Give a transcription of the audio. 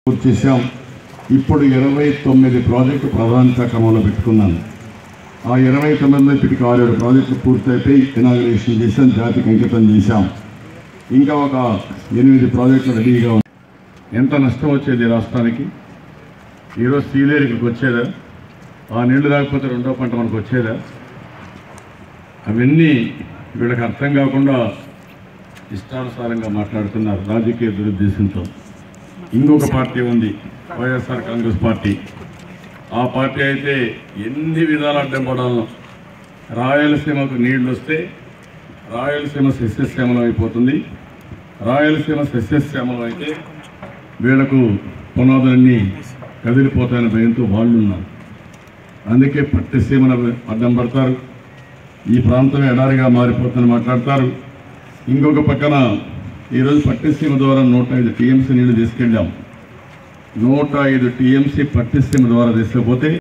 పూర్తి చేశాం ఇప్పుడు ఇరవై తొమ్మిది ప్రాజెక్టు ప్రాధాన్యత క్రమంలో పెట్టుకున్నాను ఆ ఇరవై తొమ్మిదిలో ఇప్పటికి ఆరేడు ప్రాజెక్టులు పూర్తయిపోయి ఇనాగ్రేషన్ చేసాం జాతికి అంకితం చేశాం ఇంకా ఒక ఎనిమిది ప్రాజెక్టులు రెడీగా ఉన్నాయి ఎంత నష్టం వచ్చేది ఈ రాష్ట్రానికి ఈరోజు సీలేరు ఇక్కడికి వచ్చేదా ఆ నీళ్లు రాకపోతే రెండో పంట మనకు వచ్చేదా అవన్నీ వీళ్ళకి అర్థం కాకుండా ఇష్టానుసారంగా మాట్లాడుతున్నారు రాజకీయ దురుద్దేశంతో ఇంకొక పార్టీ ఉంది వైఎస్ఆర్ కాంగ్రెస్ పార్టీ ఆ పార్టీ అయితే ఎన్ని విధాలు అడ్డం పడాలను రాయలసీమకు నీళ్లు వస్తే రాయలసీమ సస్యశ్యామలం అయిపోతుంది రాయలసీమ సస్యశ్యామలం అయితే వీళ్లకు పునాదులన్నీ కదిలిపోతాయని భయంతో వాళ్ళు ఉన్నారు అందుకే పట్టిసీమను అడ్డం పడతారు ఈ ప్రాంతం ఎడారిగా మారిపోతుందని మాట్లాడతారు ఇంకొక పక్కన ఈరోజు పట్టిసీమ ద్వారా నూట ఐదు టీఎంసీ నీళ్లు తీసుకెళ్ళాం నూట ఐదు టీఎంసీ పట్టిసీమ ద్వారా తీసుకుపోతే